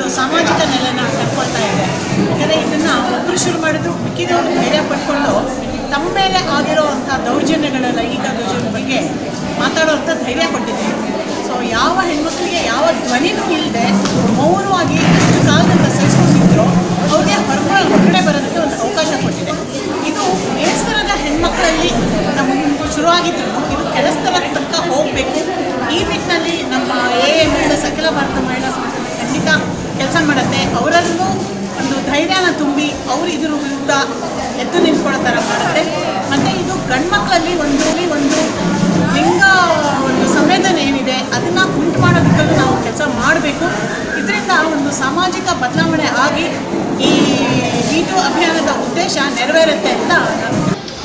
ಒಂದು ಸಾಮಾಜಿಕ ನೆಲೆನ ಕಟ್ಕೊಳ್ತಾ ಇದೆ ಯಾಕಂದರೆ ಇದನ್ನು ಒಬ್ಬರು ಶುರು ಮಾಡಿದ್ರು ಮಿಕ್ಕಿದವರು ಧೈರ್ಯ ಪಡ್ಕೊಂಡು ತಮ್ಮ ಮೇಲೆ ಆಗಿರೋವಂಥ ದೌರ್ಜನ್ಯಗಳ ಲೈಂಗಿಕ ದೌರ್ಜನ್ಯ ಬಗ್ಗೆ ಮಾತಾಡೋವಂಥ ಧೈರ್ಯ ಕೊಟ್ಟಿದೆ ಸೊ ಯಾವ ಹೆಣ್ಮಕ್ಳಿಗೆ ಯಾವ ಧ್ವನಿನೂ ಇಲ್ಲದೆ ಮೌನವಾಗಿ ಇಷ್ಟು ಕಾಲದಿಂದ ಸಹಿಸ್ಕೊಂಡಿದ್ರು ಅವ್ರಿಗೆ ಹೊರಗಡೆ ಹೊರಗಡೆ ಬರೋದಕ್ಕೆ ಒಂದು ಅವಕಾಶ ಕೊಟ್ಟಿದೆ ಇದು ಮೇಲ್ಸ್ತರದ ಹೆಣ್ಮಕ್ಳಲ್ಲಿ ನಮ್ಮ ಶುರುವಾಗಿದ್ರು ಇದು ಕೆಲಸದ ತನಕ ಹೋಗಬೇಕು ಈ ನಿಟ್ಟಿನಲ್ಲಿ ನಮ್ಮ ಎ ಎಮ್ ಎಸ್ ಎಸ್ ಅಖಿಲ ಭಾರತ ಮಹಿಳಾ ಸಂಸ್ಥೆ ಖಂಡಿತ ಕೆಲಸ ಮಾಡುತ್ತೆ ಅವರಲ್ಲೂ ಒಂದು ಧೈರ್ಯನ ತುಂಬಿ ಅವರು ಇದ್ರ ವಿರುದ್ಧ ಎದ್ದು ನಿಂತ್ಕೊಳ್ಳೋ ಥರ ಮಾಡುತ್ತೆ ಮತ್ತು ಇದು ಗಂಡ್ಮಕ್ಳಲ್ಲಿ ಒಂದು ಒಂದು ಲಿಂಗ ಒಂದು ಸಂವೇದನೆ ಏನಿದೆ ಅದನ್ನು ಉಂಟು ಮಾಡೋದಕ್ಕಲ್ಲೂ ನಾವು ಕೆಲಸ ಮಾಡಬೇಕು ಇದರಿಂದ ಒಂದು ಸಾಮಾಜಿಕ ಬದಲಾವಣೆ ಆಗಿ ಈ ಮೀಟು ಅಭಿಯಾನದ ಉದ್ದೇಶ ನೆರವೇರುತ್ತೆ ಅಂತ ನಾನು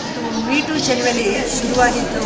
ಮೀಟು ಚಳವಳಿ ಶುರುವಾಗಿದ್ದು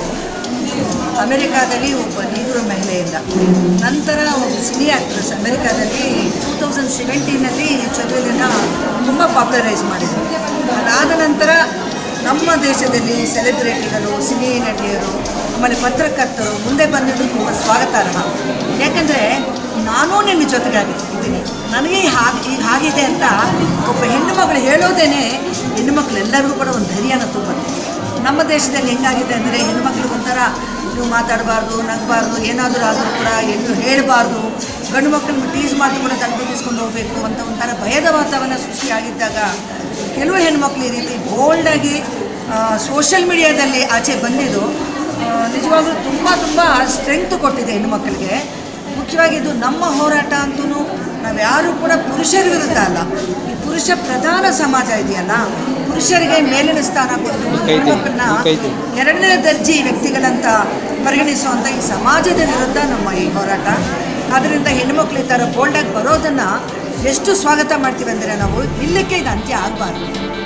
ಅಮೆರಿಕಾದಲ್ಲಿ ಒಬ್ಬ ನೀಗುರ ಮಹಿಳೆಯಿಂದ ನಂತರ ಒಬ್ಬ ಸಿನಿ ಆ್ಯಕ್ಟ್ರೆಸ್ ಅಮೆರಿಕಾದಲ್ಲಿ ಟೂ ತೌಸಂಡ್ ಸೆವೆಂಟೀನಲ್ಲಿ ಈ ಚಳವಳಿಯನ್ನು ತುಂಬ ಪಾಪ್ಯುಲರೈಸ್ ಮಾಡಿದರು ಅದಾದ ನಂತರ ನಮ್ಮ ದೇಶದಲ್ಲಿ ಸೆಲೆಬ್ರಿಟಿಗಳು ಸಿನಿ ನಟಿಯರು ಆಮೇಲೆ ಪತ್ರಕರ್ತರು ಮುಂದೆ ಬಂದಿದ್ದು ತುಂಬ ಸ್ವಾಗತಾರ್ಹ ಯಾಕಂದರೆ ನಾನೂ ನಿನ್ನ ಜೊತೆಗಾಗಿ ಇದ್ದೀನಿ ನನಗೆ ಹಾಗೆ ಈಗ ಆಗಿದೆ ಅಂತ ಒಬ್ಬ ಹೆಣ್ಣು ಮಗಳು ಹೇಳೋದೇನೆ ಹೆಣ್ಣು ಮಕ್ಕಳೆಲ್ಲರಿಗೂ ಕೂಡ ಒಂದು ಧೈರ್ಯನ ತುಂಬುತ್ತೆ ನಮ್ಮ ದೇಶದಲ್ಲಿ ಹೆಂಗಾಗಿದೆ ಅಂದರೆ ಹೆಣ್ಮಕ್ಳಿಗೆ ಒಂಥರ ನೀವು ಮಾತಾಡಬಾರ್ದು ನಗಬಾರ್ದು ಏನಾದರೂ ಆದರೂ ಕೂಡ ಎಲ್ಲೂ ಹೇಳಬಾರ್ದು ಗಂಡು ಮಕ್ಕಳನ್ನ ಟೀಸ್ ಮಾಡಿ ಕೂಡ ತಲೆಬಿಡಿಸ್ಕೊಂಡು ಹೋಗಬೇಕು ಅಂತ ಒಂಥರ ಭಯದ ವಾತಾವರಣ ಸೃಷ್ಟಿಯಾಗಿದ್ದಾಗ ಕೆಲವು ಹೆಣ್ಮಕ್ಳು ಈ ರೀತಿ ಬೋಲ್ಡಾಗಿ ಸೋಷಿಯಲ್ ಮೀಡಿಯಾದಲ್ಲಿ ಆಚೆ ಬಂದಿದ್ದು ಆ, ನಿಜವಾಗ್ಲೂ ತುಂಬ ತುಂಬ ಸ್ಟ್ರೆಂತ್ ಕೊಟ್ಟಿದೆ ಹೆಣ್ಮಕ್ಳಿಗೆ ಮುಖ್ಯವಾಗಿ ಇದು ನಮ್ಮ ಹೋರಾಟ ಅಂತೂ ನಾವ್ಯಾರೂ ಕೂಡ ಪುರುಷರ ವಿರುದ್ಧ ಅಲ್ಲ ಈ ಪುರುಷ ಪ್ರಧಾನ ಸಮಾಜ ಇದೆಯಲ್ಲ ಪುರುಷರಿಗೆ ಮೇಲಿನ ಸ್ಥಾನ ಕೊಟ್ಟು ಹೆಣ್ಮಕ್ಳನ್ನ ಎರಡನೇ ದರ್ಜಿ ವ್ಯಕ್ತಿಗಳಂತ ಪರಿಗಣಿಸುವಂಥ ಈ ಸಮಾಜದ ವಿರುದ್ಧ ನಮ್ಮ ಈ ಹೋರಾಟ ಆದ್ದರಿಂದ ಹೆಣ್ಮಕ್ಳು ಈ ಥರ ಬೋಲ್ಡಾಗಿ ಬರೋದನ್ನು ಎಷ್ಟು ಸ್ವಾಗತ ಮಾಡ್ತೀವಿ ಅಂದರೆ ನಾವು ಇಲ್ಲಕ್ಕೆ ಇದು ಅಂತ್ಯ ಆಗಬಾರ್ದು